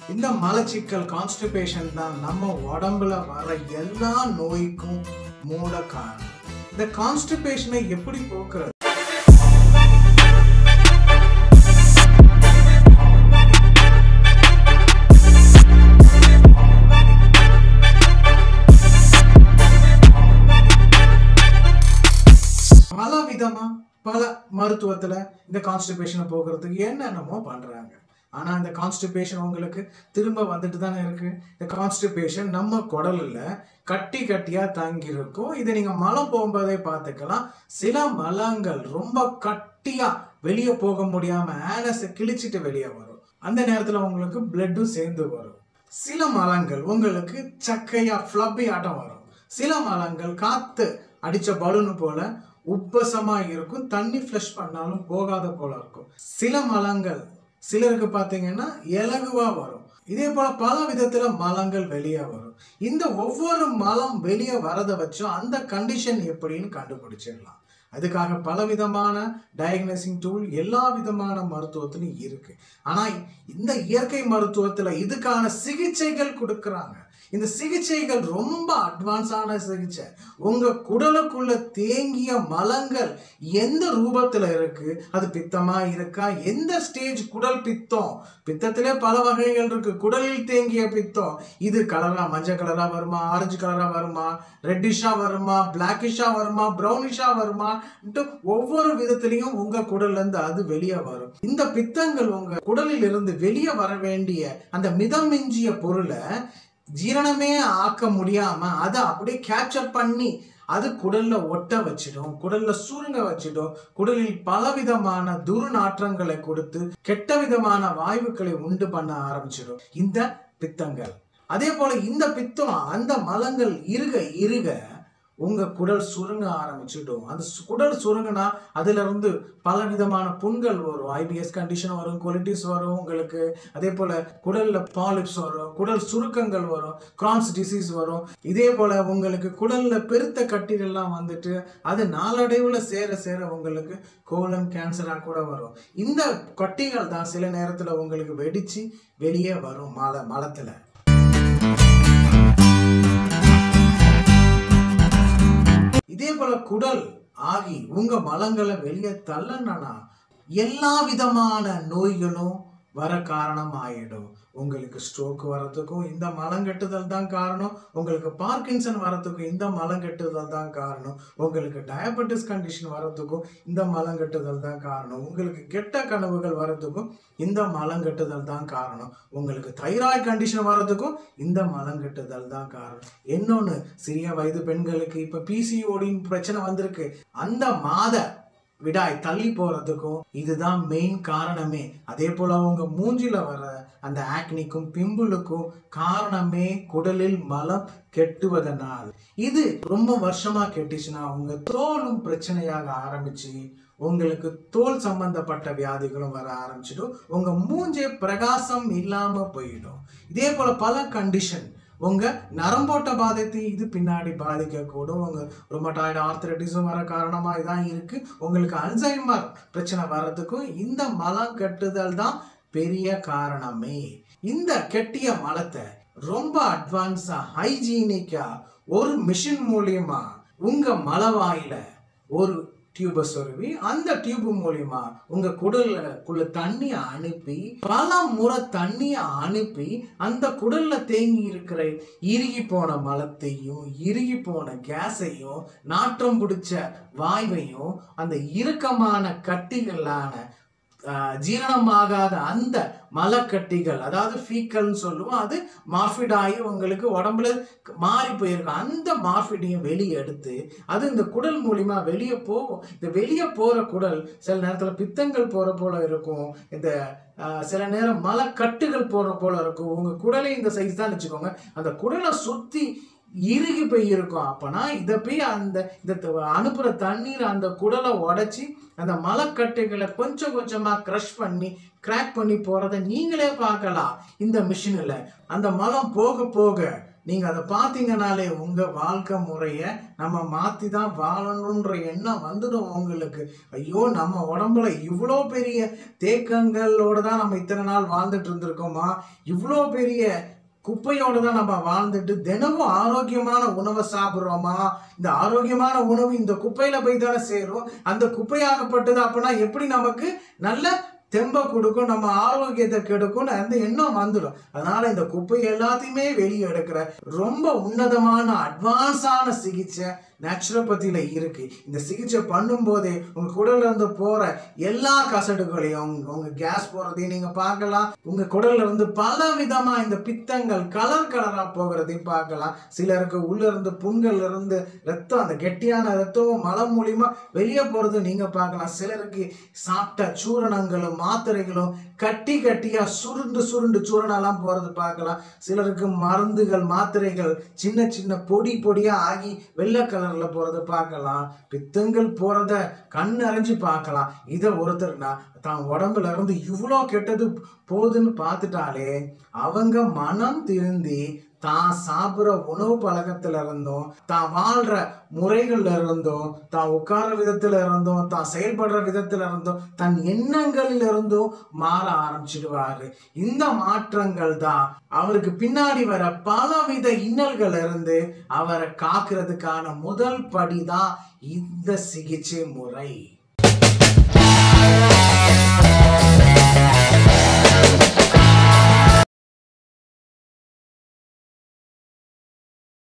இந்த மலச்சிக்கல் கான்ஸ்டிபேஷன் தான் நம்ம உடம்புல வர எல்லா நோய்க்கும் மூல காரணம் இந்த கான்ஸ்டிபேஷனை எப்படி போக்குறது பல விதமா பல மருத்துவத்துல இந்த கான்ஸ்டிபேஷனை போக்குறதுக்கு என்னென்னமோ பண்றாங்க ஆனா இந்த கான்ஸ்டிபேஷன் உங்களுக்கு திரும்ப வந்துட்டு தானே இருக்கு இந்த கான்ஸ்டிபேஷன் நம்ம குடல்ல கட்டி கட்டியா தங்கி இருக்கும் இதை நீங்க மலம் போகும்போதே பார்த்துக்கலாம் சில மலங்கள் ரொம்ப கட்டியா வெளியே போக முடியாம ஆனஸை கிழிச்சிட்டு வெளியே வரும் அந்த நேரத்துல உங்களுக்கு பிளட்டும் சேர்ந்து வரும் சில மலங்கள் உங்களுக்கு சக்கையா ஃப்ளப்பி ஆட்டம் வரும் சில மலங்கள் காத்து அடிச்ச பலூன் போல உப்பசமா இருக்கும் தண்ணி ஃப்ளஷ் பண்ணாலும் போகாத போல இருக்கும் சில மலங்கள் சிலருக்கு பார்த்தீங்கன்னா இலகுவா வரும் இதே போல பல விதத்துல மலங்கள் வெளியே வரும் இந்த ஒவ்வொரு மலம் வெளியே வரதை வச்சும் அந்த கண்டிஷன் எப்படின்னு கண்டுபிடிச்சிடலாம் அதுக்காக பல விதமான டயக்னோசிங் டூல் எல்லா விதமான மருத்துவத்திலும் இருக்கு ஆனா இந்த இயற்கை மருத்துவத்துல இதுக்கான சிகிச்சைகள் கொடுக்கறாங்க இந்த சிகிச்சைகள் ரொம்ப அட்வான்ஸான சிகிச்சை உங்க குடலுக்குள்ள தேங்கிய மலங்கள் எந்த ரூபத்துல இருக்கு அது பித்தமா இருக்கா எந்த ஸ்டேஜ் குடல் பித்தம் பித்தத்திலே பல வகைகள் இருக்கு குடலில் தேங்கிய பித்தம் இது கலரா மஞ்சள் கலரா வருமா ஆரஞ்சு கலரா வருமா ரெட்டிஷா வருமா பிளாக்கிஷா வருமா ப்ரௌனிஷா வருமா ஒவ்வொரு விதத்திலையும் உங்க குடல்ல இருந்து அது வெளியே வரும் இந்த பித்தங்கள் உங்க குடலில் இருந்து வெளியே வர வேண்டிய அந்த மிதமிஞ்சிய பொருளை ஜீரணமே ஆக்க முடியாம அதை அப்படியே கேப்சர் பண்ணி அது குடல்ல ஒட்ட வச்சிடும் குடல்ல சுருங்க வச்சிடும் குடலில் பலவிதமான துர்நாற்றங்களை கொடுத்து கெட்ட விதமான வாயுக்களை உண்டு பண்ண ஆரம்பிச்சிடும் இந்த பித்தங்கள் அதே போல இந்த பித்தம் அந்த மலங்கள் இருக இருக உங்க குடல் சுருங்க ஆரம்பிச்சிடும் அந்த சு- குடல் சுருங்கினா அதுல இருந்து பல விதமான புண்கள் வரும் ஐபிஎஸ் கண்டிஷன் வரும் கொலிட்டிஸ் வரும் உங்களுக்கு அதே போல குடல்ல பாலிப்ஸ் வரும் குடல் சுருக்கங்கள் வரும் கிரான்ஸ் டிசீஸ் வரும் இதே போல உங்களுக்கு குடல்ல பெருத்த கட்டிகள்லாம் வந்துட்டு அது நாளடைவுல சேர சேர உங்களுக்கு கோலன் கேன்சரா கூட வரும் இந்த கட்டிகள் தான் சில நேரத்துல உங்களுக்கு வெடிச்சு வெளியே வரும் மல மலத்துல இதே போல குடல் ஆகி உங்க மலங்களை வெளியே தள்ளனா எல்லா விதமான நோய்களும் வர காரணம் ஆயிடும் உங்களுக்கு ஸ்ட்ரோக் வரதுக்கும் இந்த மலங்கட்டுதல் தான் காரணம் உங்களுக்கு பார்க்கின்சன் வரதுக்கும் இந்த மலங்கட்டுதல் தான் காரணம் உங்களுக்கு டயபெட்டிஸ் கண்டிஷன் வரதுக்கும் இந்த மலங்கட்டுதல் தான் காரணம் உங்களுக்கு கெட்ட கனவுகள் வரதுக்கும் இந்த மலங்கட்டுதல் தான் காரணம் உங்களுக்கு தைராய்டு கண்டிஷன் வரதுக்கும் இந்த மலங்கட்டுதல் தான் காரணம் இன்னொன்று சிறிய வயது பெண்களுக்கு இப்போ பிசிஓடின் பிரச்சனை வந்திருக்கு அந்த மாத விடாய் தள்ளி போறதுக்கும் இதுதான் மெயின் காரணமே அதே போல அவங்க மூஞ்சில வர அந்த ஆக்னிக்கும் பிம்பிளுக்கும் காரணமே குடலில் மலம் கெட்டுவதனால் இது ரொம்ப வருஷமா கெட்டுச்சுன்னா உங்க தோலும் பிரச்சனையாக ஆரம்பிச்சு உங்களுக்கு தோல் சம்பந்தப்பட்ட வியாதிகளும் வர ஆரம்பிச்சிடும் உங்க மூஞ்சே பிரகாசம் இல்லாம போயிடும் இதே போல பல கண்டிஷன் உங்க நரம்போட்ட பாதித்து இது பின்னாடி பாதிக்கக்கூடும் உங்க ரொமட்டாய்டு ஆர்த்தரைட்டிஸும் வர காரணமா இதான் இருக்கு உங்களுக்கு அல்சைமர் பிரச்சனை வர்றதுக்கும் இந்த மலம் கட்டுதல் தான் பெரிய காரணமே இந்த கெட்டிய மலத்தை ரொம்ப அட்வான்ஸா ஹைஜீனிக்கா ஒரு மிஷின் மூலியமா உங்க மலவாயில ஒரு டியூபை சொருவி அந்த டியூப் மூலியமா உங்க குடலுக்குள்ள தண்ணியை அனுப்பி பல முறை தண்ணியை அனுப்பி அந்த குடல்ல தேங்கி இருக்கிற இறுகி போன மலத்தையும் இறுகி போன கேஸையும் நாற்றம் பிடிச்ச வாய்வையும் அந்த இறுக்கமான கட்டிகளான ஆஹ், ஜீரணமாகாத அந்த மலக்கட்டிகள் அதாவது ஃபீக்கல்னு சொல்லுவோம் அது மார்பிட் ஆகி உங்களுக்கு உடம்புல மாறி போயிருக்கும் அந்த மார்பிடையும் வெளியே எடுத்து அது இந்த குடல் மூலியமா வெளியே போகும் இந்த வெளியே போற குடல் சில நேரத்துல பித்தங்கள் போற போல இருக்கும் இந்த ஆஹ், சில நேரம் மலக்கட்டுகள் போற போல இருக்கும் உங்க குடலே இந்த சைஸ் தான் வச்சுக்கோங்க அந்த குடலை சுத்தி இறுகி போய் இருக்கும் அப்பனா இதை போய் அந்த இந்த த- அனுப்புற தண்ணீர் அந்த குடலை உடைச்சி அந்த மலக்கட்டைகளை கொஞ்சம் கொஞ்சமா க்ரஷ் பண்ணி கிராக் பண்ணி போறதை நீங்களே பார்க்கலாம் இந்த மிஷினில் அந்த மலம் போக போக நீங்க அதை பார்த்தீங்கனாலே உங்க வாழ்க்கை முறைய நம்ம மாத்தி தான் வாழணுன்ற எண்ணம் வந்துடும் உங்களுக்கு ஐயோ நம்ம உடம்புல இவ்வளோ பெரிய தேக்கங்களோட தான் நம்ம இத்தனை நாள் வாழ்ந்துட்டு இருந்திருக்கோமா இவ்வளோ பெரிய குப்பையோட தான் நம்ம வாழ்ந்துட்டு தினமும் ஆரோக்கியமான உணவை சாப்பிட்றோமா இந்த ஆரோக்கியமான உணவு இந்த குப்பையில போய் தானே சேரும் அந்த குப்பையாகப்பட்டது அப்படின்னா எப்படி நமக்கு நல்ல தெம்ப கொடுக்கும் நம்ம ஆரோக்கியத்தை கெடுக்கும்னு அந்த எண்ணம் வந்துடும் அதனால இந்த குப்பை எல்லாத்தையுமே வெளியே எடுக்கிற ரொம்ப உன்னதமான அட்வான்ஸான சிகிச்சை நேச்சுரோபதியில இருக்கு இந்த சிகிச்சை பண்ணும்போதே உங்க குடல்ல இருந்து போற எல்லா கசடுகளையும் உங்க- உங்க கேஸ் போறதையும் நீங்க பார்க்கலாம் உங்க குடல்ல இருந்து பல விதமா இந்த பித்தங்கள் கலர் கலரா போகிறதையும் பார்க்கலாம் சிலருக்கு உள்ள இருந்து புண்கள் இருந்து ரத்தம் அந்த கெட்டியான ரத்தமும் மலம் மூலியமா வெளியே போறது நீங்க பார்க்கலாம் சிலருக்கு சாப்பிட்ட சூரணங்களும் மாத்திரைகளும் கட்டி கட்டியா சுருண்டு சுருண்டு சூரணெல்லாம் போறது பார்க்கலாம் சிலருக்கு மருந்துகள் மாத்திரைகள் சின்ன சின்ன பொடி பொடியா ஆகி வெள்ளை கலர்ல போறது பார்க்கலாம் பித்தங்கள் போறத கண் அறிஞ்சு பார்க்கலாம் இதை ஒருத்தர்னா தான் உடம்புல இருந்து இவ்வளோ கெட்டது போகுதுன்னு பார்த்துட்டாலே அவங்க மனம் திருந்தி தான் சாப்பிட்ற உணவு பழக்கத்துல இருந்தும் தான் வாழ்ற முறைகள்ல இருந்தும் தான் உட்கார விதத்துல இருந்தும் தான் செயல்படுற விதத்துல இருந்தும் தன் எண்ணங்களில் இருந்தும் மாற ஆரம்பிச்சிடுவாரு இந்த மாற்றங்கள் தான் அவருக்கு பின்னாடி வர பலவித இன்னல்கள் இருந்து அவரை காக்கிறதுக்கான முதல் படி தான் இந்த சிகிச்சை முறை